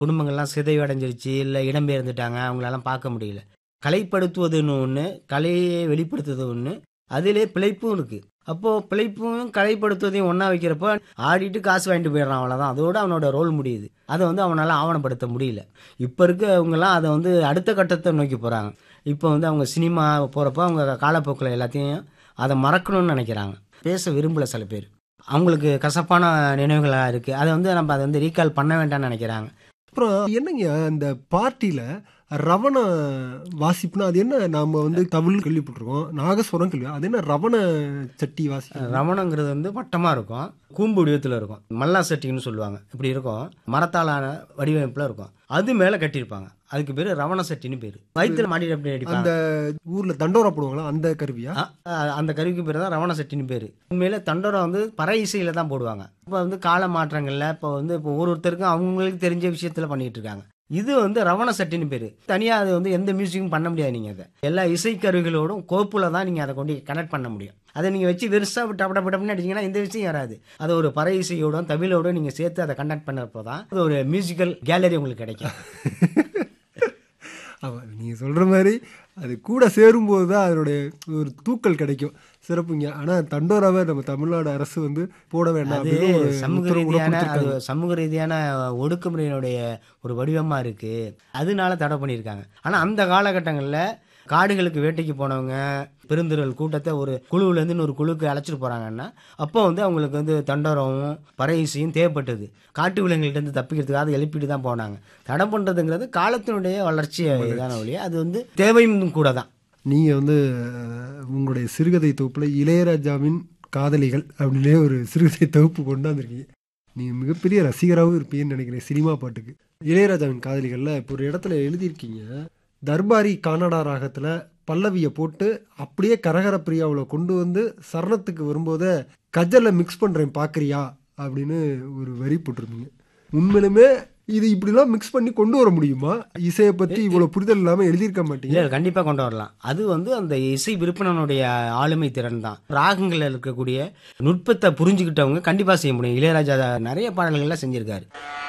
குடும்பங்கள்லாம் சிதைவடைஞ்சிருச்சு இல்லை இடம்பெயர்ந்துட்டாங்க அவங்களெல்லாம் பார்க்க முடியல கலைப்படுத்துவதுன்னு ஒன்று கலையை வெளிப்படுத்துறது ஒன்று அதிலே பிழைப்பும் இருக்குது அப்போது பிழைப்பும் கலைப்படுத்துவதையும் ஒன்றா வைக்கிறப்போ ஆடிட்டு காசு வாங்கிட்டு போயிடுறான் அவ்வளோதான் அதோட அவனோட ரோல் முடியுது அதை வந்து அவனால் ஆவணப்படுத்த முடியல இப்போ இருக்கவங்கலாம் அதை வந்து அடுத்த கட்டத்தை நோக்கி போகிறாங்க இப்போ வந்து அவங்க சினிமா போகிறப்போ அவங்க காலப்போக்கில் எல்லாத்தையும் அதை மறக்கணும்னு நினைக்கிறாங்க பேச விரும்பல சில பேர் அவங்களுக்கு கசப்பான நினைவுகளாக இருக்குது அதை வந்து நம்ம அதை வந்து ரீகால் பண்ண வேண்டாம்னு நினைக்கிறாங்க அப்புறம் என்னங்க அந்த பார்ட்டியில ரவண வாசிப்புனா அது என்ன நாம வந்து தமிழ் கேள்விப்பட்டிருக்கோம் நாகஸ்வரம் கேள்வி அது என்ன ரவண சட்டி வாசி ரவணங்கிறது வந்து வட்டமாக இருக்கும் கூம்பு வடிவத்தில் இருக்கும் மல்லா சட்டின்னு சொல்லுவாங்க இப்படி இருக்கும் மரத்தாலான வடிவமைப்பில் இருக்கும் அது மேலே கட்டியிருப்பாங்க அதுக்கு பேர் ரவண சட்டின்னு பேர் வயிற்றுல மாட்டிட்டு அப்படி அடிப்பாங்க அந்த ஊர்ல தண்டோரா போடுவாங்களா அந்த கருவியா ஆ, ஆ, அந்த கருவிக்கு பேர் தான் ரவண சட்டின்னு பேர் உண்மையில தண்டோரம் வந்து பறை இசையில தான் போடுவாங்க இப்போ வந்து கால மாற்றங்கள்ல இப்போ வந்து இப்போ ஒரு ஒருத்தருக்கும் அவங்களுக்கு தெரிஞ்ச விஷயத்துல பண்ணிட்டு இருக்காங்க இது வந்து ரவண சட்டின்னு பேர் தனியாக அது வந்து எந்த மியூசிக்கும் பண்ண முடியாது நீங்கள் அதை எல்லா இசைக்கருவிகளோடும் கோப்புல தான் நீங்கள் அதை கொண்டு கனெக்ட் பண்ண முடியும் அதை நீங்கள் வச்சு வெறுசாக டப்ப டப்ப டப்புன்னு அடிச்சிங்கன்னா இந்த விஷயம் வராது அதை ஒரு பறை இசையோடும் தமிழோடும் நீங்கள் சேர்த்து அதை கனெக்ட் பண்ணப்போ தான் அது ஒரு மியூசிக்கல் கேலரி உங்களுக்கு கிடைக்கும் ஆமா நீங்க சொல்ற மாதிரி அது கூட சேரும்போது தான் அதனுடைய ஒரு தூக்கல் கிடைக்கும் சிறப்புங்க ஆனா தண்டோராவை நம்ம தமிழ்நாடு அரசு வந்து போட வேண்டாம் அது அப்படின்னு ஒரு சமூக உத்தரவு கூட ரீதியான அது கொடுத்திருக்காங்க. சமூக ரீதியான ஒடுக்குமுறையினுடைய ஒரு வடிவமா இருக்கு அதனால தடை பண்ணியிருக்காங்க ஆனா அந்த காலகட்டங்களில் காடுகளுக்கு வேட்டைக்கு போனவங்க பெருந்திரல் கூட்டத்தை ஒரு குழுவுலேருந்து இன்னொரு குழுக்கு அழைச்சிட்டு போறாங்கன்னா அப்போ வந்து அவங்களுக்கு வந்து தண்டரமும் பறையிசையும் தேவைப்பட்டது காட்டு விலங்குகள்கிட்ட தப்பிக்கிறதுக்காக அதை எழுப்பிட்டு தான் போனாங்க தடை பண்ணுறதுங்கிறது காலத்தினுடைய வளர்ச்சி இதான வழி அது வந்து தேவையும் கூட தான் நீங்க வந்து அஹ், உங்களுடைய சிறுகதை தொகுப்புல இளையராஜாவின் காதலிகள் அப்படின்னே ஒரு சிறுகதை தொகுப்பு கொண்டாந்துருக்கீங்க நீங்க மிகப்பெரிய ரசிகராகவும் இருப்பீங்கன்னு நினைக்கிறேன் சினிமா பாட்டுக்கு இளையராஜாவின் காதலிகள்ல இப்போ ஒரு இடத்துல எழுதியிருக்கீங்க தர்பாரி கானடா ராகத்துல பல்லவியை போட்டு அப்படியே கரகர பிரியாவுல கொண்டு வந்து சரணத்துக்கு வரும்போதே கஜல்ல மிக்ஸ் பண்றேன் பாக்குறியா அப்படின்னு ஒரு வரி போட்டிருந்தீங்க உண்மையிலுமே இது இப்படிலாம் மிக்ஸ் பண்ணி கொண்டு வர முடியுமா இசையை பத்தி இவ்வளவு புரிதல் இல்லாம எழுதியிருக்க மாட்டீங்க இல்லை கண்டிப்பாக கொண்டு வரலாம் அது வந்து அந்த இசை விற்பனனுடைய ஆளுமை திறன் தான் ராகங்களில் இருக்கக்கூடிய நுட்பத்தை புரிஞ்சுக்கிட்டவங்க கண்டிப்பாக செய்ய முடியும் இளையராஜா நிறைய பாடல்கள்லாம் செஞ்சிருக்காரு